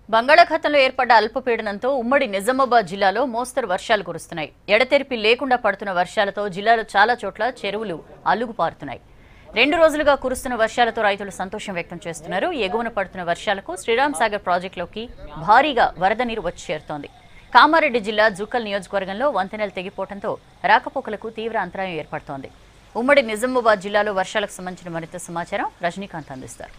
బంగాళాఖాతంలో ఏర్పడ్డ అల్పపీడనంతో ఉమ్మడి నిజామాబాద్ జిల్లాలో మోస్తరు వర్షాలు కురుస్తున్నాయి ఎడతెరిపి లేకుండా పడుతున్న వర్షాలతో జిల్లాలో చాలా చోట్ల చెరువులు అల్లుగుపారుతున్నాయి రెండు రోజులుగా కురుస్తున్న వర్షాలతో రైతులు సంతోషం వ్యక్తం చేస్తున్నారు ఎగువన పడుతున్న వర్షాలకు శ్రీరామ్ సాగర్ ప్రాజెక్టులోకి భారీగా వరద నీరు వచ్చి చేరుతోంది కామారెడ్డి జిల్లా జుక్కల్ నియోజకవర్గంలో వంతెనలు తెగిపోవడంతో రాకపోకలకు తీవ్ర అంతరాయం ఏర్పడుతోంది ఉమ్మడి నిజామాబాద్ జిల్లాలో వర్షాలకు సంబంధించిన మరింత సమాచారం రజనీకాంత్ అందిస్తారు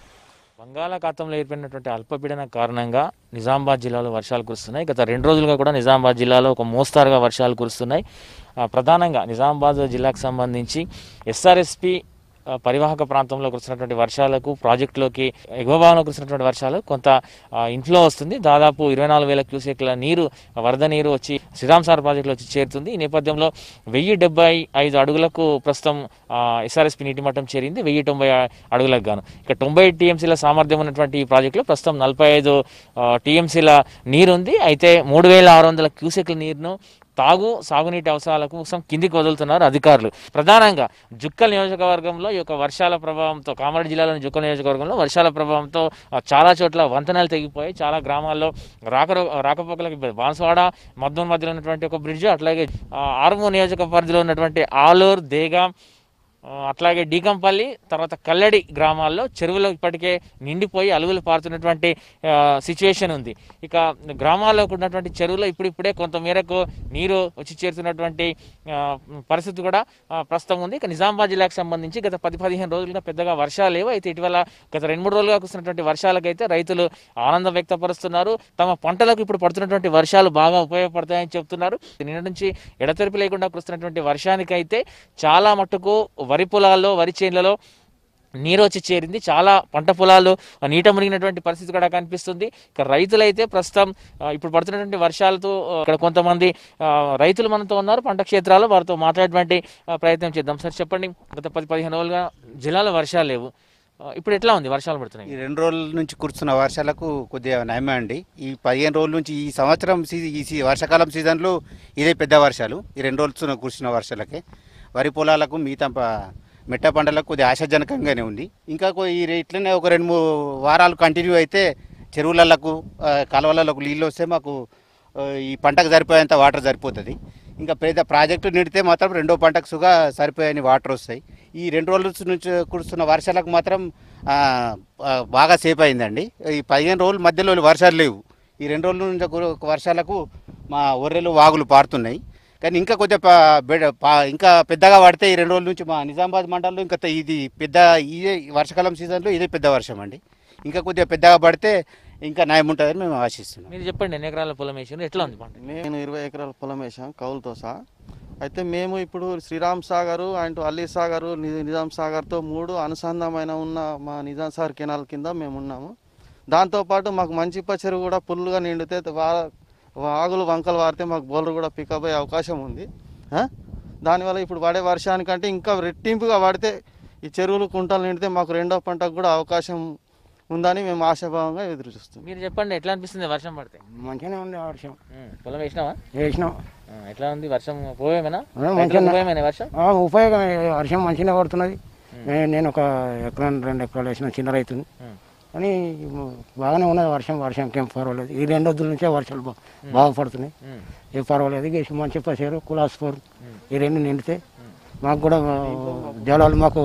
బంగాళాఖాతంలో ఏర్పడినటువంటి అల్పపీడన కారణంగా నిజామాబాద్ జిల్లాలో వర్షాలు కురుస్తున్నాయి గత రెండు రోజులుగా కూడా నిజామాబాద్ జిల్లాలో ఒక మోస్తారుగా వర్షాలు కురుస్తున్నాయి ఆ, ప్రధానంగా నిజామాబాద్ జిల్లాకు సంబంధించి ఎస్ఆర్ఎస్పి ఆ, పరివాహక ప్రాంతంలో కురుస్తున్నటువంటి వర్షాలకు ప్రాజెక్టులోకి ఎగువ భాగంలో కురుస్తున్నటువంటి వర్షాలు కొంత ఇన్ఫ్లో వస్తుంది దాదాపు ఇరవై నాలుగు వేల క్యూసెక్ల నీరు వరద నీరు వచ్చి శ్రీరామ్ సార్ ప్రాజెక్టులో వచ్చి చేరుతుంది ఈ నేపథ్యంలో వెయ్యి డెబ్బై ఐదు అడుగులకు ప్రస్తుతం ఎస్ఆర్ఎస్పి నీటి మట్టం చేరింది వెయ్యి తొంభై అడుగులకు గాను ఇక తొంభై టీఎంసీల సామర్థ్యం ఉన్నటువంటి ఈ ప్రాజెక్టులో ప్రస్తుతం నలభై ఐదు టీఎంసీల నీరు ఉంది అయితే మూడు వేల ఆరు వందల క్యూసెక్ల నీరును తాగు సాగునీటి అవసరాల కోసం కిందికి వదులుతున్నారు అధికారులు ప్రధానంగా జుక్కల్ నియోజకవర్గంలో ఈ యొక్క వర్షాల ప్రభావంతో కామారెడ్డి జిల్లాలోని జుక్కల్ నియోజకవర్గంలో వర్షాల ప్రభావంతో ఆ, చాలా చోట్ల వంతెనలు తెగిపోయి చాలా గ్రామాల్లో రాక రాకపోకలకు ఇబ్బంది బాన్స్వాడ మద్దూరు మధ్యలో ఉన్నటువంటి ఒక బ్రిడ్జ్ అట్లాగే ఆ, ఆర్మూర్ నియోజక పరిధిలో ఉన్నటువంటి ఆలూరు దేగాం ఆ, అట్లాగే డీకంపల్లి తర్వాత కల్లడి గ్రామాల్లో చెరువులు ఇప్పటికే నిండిపోయి అలుగులు పారుతున్నటువంటి సిచ్యువేషన్ ఉంది ఇక గ్రామాల్లో ఉన్నటువంటి చెరువులో ఇప్పుడిప్పుడే కొంత మేరకు నీరు వచ్చి చేరుతున్నటువంటి ఆ, పరిస్థితి కూడా ఆ, ప్రస్తుతం ఉంది ఇక నిజామాబాద్ జిల్లాకు సంబంధించి గత పది పదిహేను రోజులుగా పెద్దగా వర్షాలు లేవు అయితే ఇటీవల గత రెండు మూడు రోజులుగా కురిసినటువంటి వర్షాలకైతే రైతులు ఆనందం వ్యక్తపరుస్తున్నారు తమ పంటలకు ఇప్పుడు పడుతున్నటువంటి వర్షాలు బాగా ఉపయోగపడతాయని చెప్తున్నారు నిన్న నుంచి ఎడతెరిపి లేకుండా కురుస్తున్నటువంటి వర్షానికైతే చాలా మట్టుకు వరి పొలాల్లో వరి చేన్లలో నీరు వచ్చి చేరింది చాలా పంట పొలాలు నీట మునిగినటువంటి పరిస్థితి కూడా కనిపిస్తుంది ఇక రైతులైతే ప్రస్తుతం ఆ, ఇప్పుడు పడుతున్నటువంటి వర్షాలతో ఆ, ఇక్కడ కొంతమంది ఆ, రైతులు మనతో ఉన్నారు పంట క్షేత్రాల్లో వారితో మాట్లాడేటువంటి ఆ, ప్రయత్నం చేద్దాం సార్ చెప్పండి గత పది పదిహేను రోజులుగా జిల్లాలో వర్షాలు లేవు ఆ, ఇప్పుడు ఎట్లా ఉంది వర్షాలు పడుతున్నాయి ఈ రెండు రోజుల నుంచి కురుస్తున్న వర్షాలకు కొద్దిగా నయమే అండి ఈ పదిహేను రోజుల నుంచి ఈ సంవత్సరం సీ ఈ సీ వర్షాకాలం సీజన్లో ఇదే పెద్ద వర్షాలు ఈ రెండు రోజులు కురిసిన వర్షాలకే వరి పొలాలకు మిగతా ప- మెట్ట పంటలకు కొద్దిగా ఆశాజనకంగానే ఉంది ఇంకా కొ- ఈ రే- ఇట్లనే ఒక రెండు మూడు వారాలు కంటిన్యూ అయితే చెరువులకు ఆ, కాలువలకు నీళ్ళు వస్తే మాకు ఆ, ఈ పంటకు సరిపోయేంత వాటర్ సరిపోతుంది ఇంకా పెద్ద ప్రాజెక్టు నిండితే మాత్రం రెండో పంటకు సుగా సరిపోయని వాటర్ వస్తాయి ఈ రెండు రోజుల నుంచి కురుస్తున్న వర్షాలకు మాత్రం ఆ, ఆ, బాగా సేఫ్ అయిందండి ఈ పదిహేను రోజుల మధ్యలో వర్షాలు లేవు ఈ రెండు రోజుల నుంచి కురు- ఇవాళకు మా ఒర్రెలు వాగులు పారుతున్నాయి కానీ ఇంకా కొద్దిగా ప- బెడ- పా- ఇంకా పెద్దగా పడితే ఈ రెండు రోజుల నుంచి మా నిజామాబాద్ మండలంలో ఇంకా త- ఇది పెద్ద ఇదే వర్షాకాలం సీజన్లో ఇదే పెద్ద వర్షం అండి ఇంకా కొద్దిగా పెద్దగా పడితే ఇంకా న్యాయం ఉంటుందని మేము ఆశిస్తున్నాం మీరు చెప్పండి ఎన్ని ఎకరాల పొలం వేసారు ఎట్లా ఉంది పంట నేను ఇరవై ఎకరాల పొలం వేసాం కౌలుతో సహా అయితే మేము ఇప్పుడు శ్రీరామ్ సాగరు అండ్ అల్లీ సాగరు ని- నిజాం సాగర్తో మూడు అనుసంధానమైన ఉన్న మా నిజాం సాగర్ కెనాల్ కింద మేము ఉన్నాము దాంతోపాటు మాకు మంచిప్ప చెరువు కూడా ఫుల్గా నిండితే వా వాగులు వంకలు వారితే మాకు బోలర్ కూడా పికప్ అయ్యే అవకాశం ఉంది ఆ? దానివల్ల ఇప్పుడు పడే వర్షానికంటే ఇంకా రెట్టింపుగా పడితే ఈ చెరువులు కుంటలు నిండితే మాకు రెండో పంటకు కూడా అవకాశం ఉందని మేము ఆశాభావంగా ఎదురు చూస్తున్నాం మీరు చెప్పండి ఎట్లా అనిపిస్తుంది వర్షం పడితే మంచిగానే ఉంది ఆ వర్షం ఉం, పొలం వేసినావా వేసినాం ఆ, ఎట్లా ఉంది వర్షం ఉపయోగమేనా ఆ, మంచిగా ఉపయోగమేనా వర్షం ఆ, ఉపయోగం వర్షం మంచిగా పడుతున్నది నే- నేను ఒక ఎకరం రెండు ఎకరాలు వేసిన చిన్న రైతుని ఉం. కానీ బాగానే ఉన్నది వర్షం వర్షంకి ఏం పర్వాలేదు ఈ రెండు రోజుల నుంచే వర్షాలు బా- బాగా పడుతున్నాయి ఉం. ఏం పర్వాలేదు ఇక మంచి పసేరు కులాస్పూర్ ఈ రెండు నిండితే మాకు కూడా ఆ, జలాలు మాకు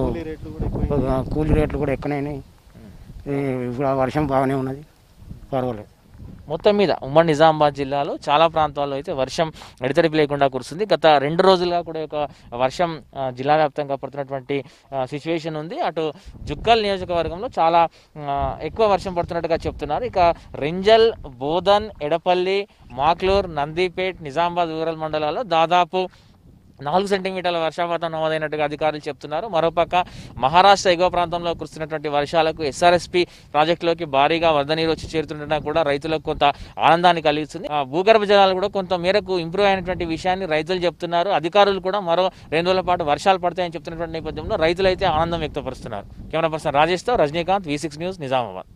ఆ, కూలీ రేట్లు కూడా ఎక్కువైనాయి ఈ, ఇప్పుడు ఆ వర్షం బాగానే ఉన్నది పర్వాలేదు మొత్తం మీద ఉమ్మడి నిజామాబాద్ జిల్లాలో చాలా ప్రాంతాల్లో అయితే వర్షం ఎడతెరిపి లేకుండా కురుస్తుంది గత రెండు రోజులుగా కూడా ఒక వర్షం ఆ, జిల్లా వ్యాప్తంగా పడుతున్నటువంటి సిచ్యువేషన్ ఉంది అటు జుక్కల్ నియోజకవర్గంలో చాలా ఆ, ఎక్కువ వర్షం పడుతున్నట్టుగా చెప్తున్నారు ఇక రెంజల్ బోధన్ ఎడపల్లి మాక్లూర్ నందిపేట్ నిజామాబాద్ రూరల్ మండలాల్లో దాదాపు నాలుగు సెంటీమీటర్ల వర్షపాతం నమోదైనట్టుగా అధికారులు చెప్తున్నారు మరోపక్క మహారాష్ట్ర ఎగువ ప్రాంతంలో కురుస్తున్నటువంటి వర్షాలకు ఎస్ఆర్ఎస్పి ప్రాజెక్టులోకి భారీగా వరద నీరు వచ్చి చేరుతుండడం కూడా రైతులకు కొంత ఆనందాన్ని కలిగిస్తుంది ఆ భూగర్భ జలాలు కూడా కొంత మేరకు ఇంప్రూవ్ అయినటువంటి విషయాన్ని రైతులు చెప్తున్నారు అధికారులు కూడా మరో రెండు రోజుల పాటు వర్షాలు పడతాయని చెప్తున్నటువంటి నేపథ్యంలో రైతులు అయితే ఆనందం వ్యక్తపరుస్తున్నారు కెమెరా పర్సన్ రాజేష్తో Rajinikanth V six news Nizamabad